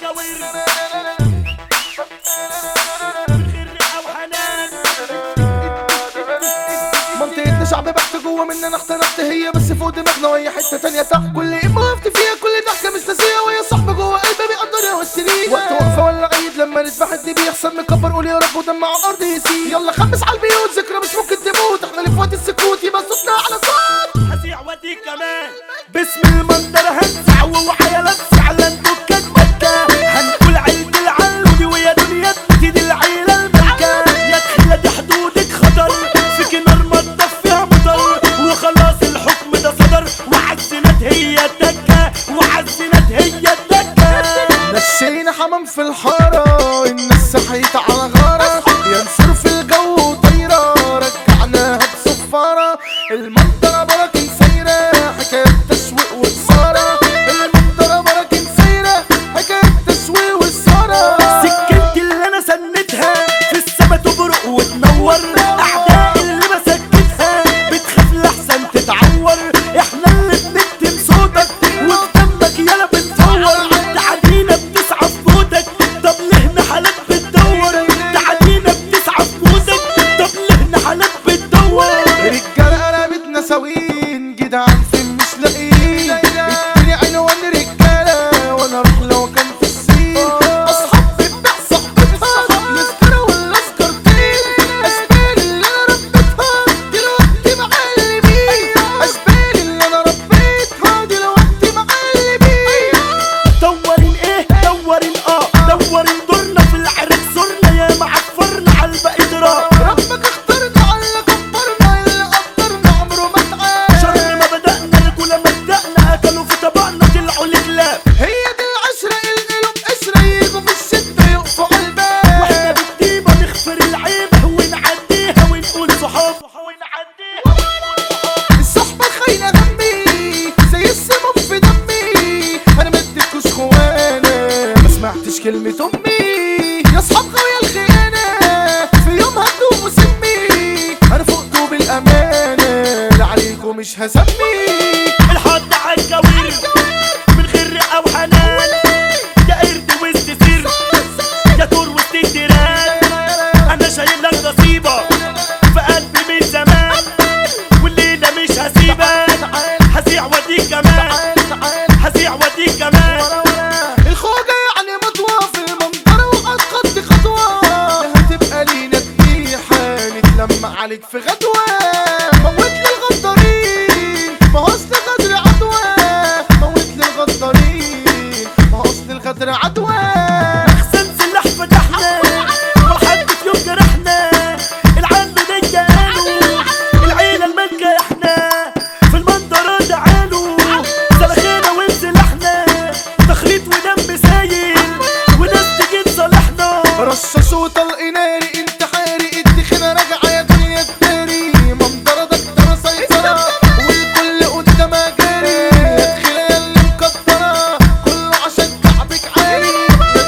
منطقتنا شعب بحت جوه مننا اخترقت هي بس فوق دماغنا وهي حته تانية تحت كل ايه وقفت فيها كل ضحكه مش ناسيه وهي صاحبه جوه قلبي بيقدرها والسنين وقت وقفه ولا عيد لما نذبح الدي بيحصل مكبر قول يا رب ودمع على الارض يسيل يلا خمس على البيوت ذكرى مش ممكن تموت احنا اللي في وقت السكوت يبقى صوتنا على صوت هسيع وديك كمان باسم المنظر هنسع ووعيالات فعلا دكات مكة هنقول عيد العلودي ويا دنيا تبتدي العيلة المكة يا تخيلة دي حدودك خطر فيك نار ما تطفيها مطر وخلاص الحكم ده صدر وعزنت هي الدكة وعزنت هي الدكة مشينا حمام في الحارة الناس صحيت على غارة ينصر في الجو وطايرة رجعناها بصفارة المنطرة براكن سايرة حكاية تشويق وإثارة المنطرة براكن سايرة حكاية تشويق وإثارة سكنتي اللي انا سندها في السما تبرق وتنور اعداء اللي مسكتها بتخاف لحسن تتعور احنا اللي بنكتم صوتك وفي دمك يالا بنصور تعدينا بتسعى في موتك طب ليه نحلك بتدور تعدينا بتسعى في موتك طب ليه نحلك بتدور رجالة قلبتنا سوين جدعان فين مش لاقيين اديني عنوان رجالة وانا اروح لو كان في الصين اصحاب بتبيع صاحبتها مسكرة ولا سكرتين اشبال اللي انا ربيتها دلوقتي معلمين اشبال اللي انا ربيتها دلوقتي معلمين دورين ايه دورين اه دورين دورنا في العرق صرنا يا معفرنا على الباقي درا ربك اختارنا على اللي كبرنا اللي قدرنا عمره ما اتعاد شر ما بدأنا رجولة مبدأنا أكلوا في طبقنا طلعوا الكلاب هي دي العشرة القلوب قشرة يجوا في الشدة يقفوا على الباب واحنا بالديبة نغفر العيبة ونعديها ونقول صحاب ونعديها الصحبة الخاينة غمي زي السموم في دمي انا ما اديتكوش خوانة ما سمعتش كلمة امي يا اصحاب خويا الخيانة في يوم هتدوم وسمي انا فوقتوا بالامانة لا عليكم مش هسمي الحد عالجوير من غير رقة وحنان يا قرد وسط سير يا دور وسط التيران أنا شايل لك نصيبة في قلبي من زمان والليلة مش هسيبك هسيع وديك كمان هسيع وديك كمان الخوجة يعني مطوة في المنظرة وقد خدت خطوة هتبقى لينا ذبيحة نتلم عليك في غدوة موت لي الغدارين ما هو اصل الغدر عدوى موت لي الغدارين ما هو اصل الغدر عدوى احسن سلاح فتحنا وحد في يوم جرحنا العلم ده قالوا العيله الملكه احنا في المنظره تعالوا سلخينا وانسلحنا تخريط ودم سايل وناس تجي تصالحنا رشاش وطلق ناري انت حارق الدخنة راجعة يا دنيا الداري منظرة دكتورة سيطرة والكل قدامها جاري ادخل يا اللي مكدرة كله عشان كعبك عالي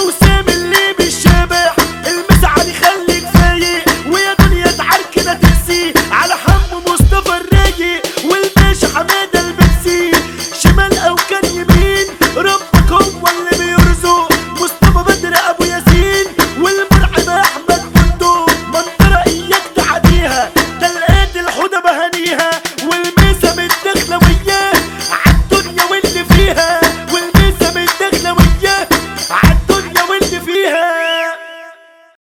وسامي